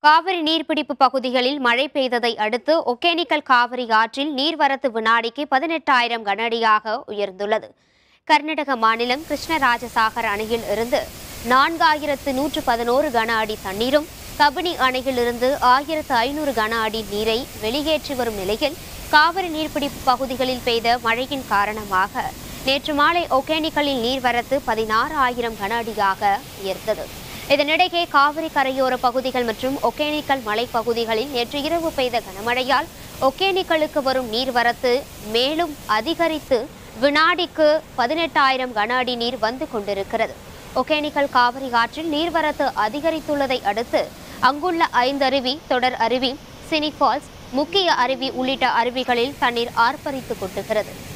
காவிரி நீர்பிடிப்பு பகுதிகளில் மழை பெய்ததை அடுத்து ஒகேனிக்கல் காவிரி ஆற்றில் நீர்வரத்து வினாடிக்கு பதினெட்டாயிரம் கனஅடியாக உயர்ந்துள்ளது கர்நாடக மாநிலம் கிருஷ்ணராஜசாகர் அணையில் இருந்து நான்காயிரத்து நூற்று பதினோரு கன அடி தண்ணீரும் கபினி அணையிலிருந்து ஆயிரத்து ஐநூறு கன அடி நீரை வெளியேற்றி வரும் நிலையில் காவிரி நீர்பிடிப்பு பகுதிகளில் பெய்த மழையின் காரணமாக நேற்று மாலை ஒகேனிக்கலில் நீர்வரத்து பதினாறு ஆயிரம் கன அடியாக உயர்ந்தது இதனிடையே காவிரி கரையோர பகுதிகள் மற்றும் ஒகேனிக்கல் மலைப்பகுதிகளில் நேற்று இரவு பெய்த கனமழையால் ஒகேனிக்கலுக்கு வரும் நீர்வரத்து மேலும் அதிகரித்து வினாடிக்கு பதினெட்டாயிரம் கன அடி நீர் வந்து கொண்டிருக்கிறது ஒகேனிக்கல் காவிரி ஆற்றில் நீர்வரத்து அதிகரித்துள்ளதை அடுத்து அங்குள்ள ஐந்தருவி தொடர் அருவி சினி ஃபால்ஸ் முக்கிய அருவி உள்ளிட்ட அருவிகளில் தண்ணீர் ஆர்ப்பரித்து கொட்டுகிறது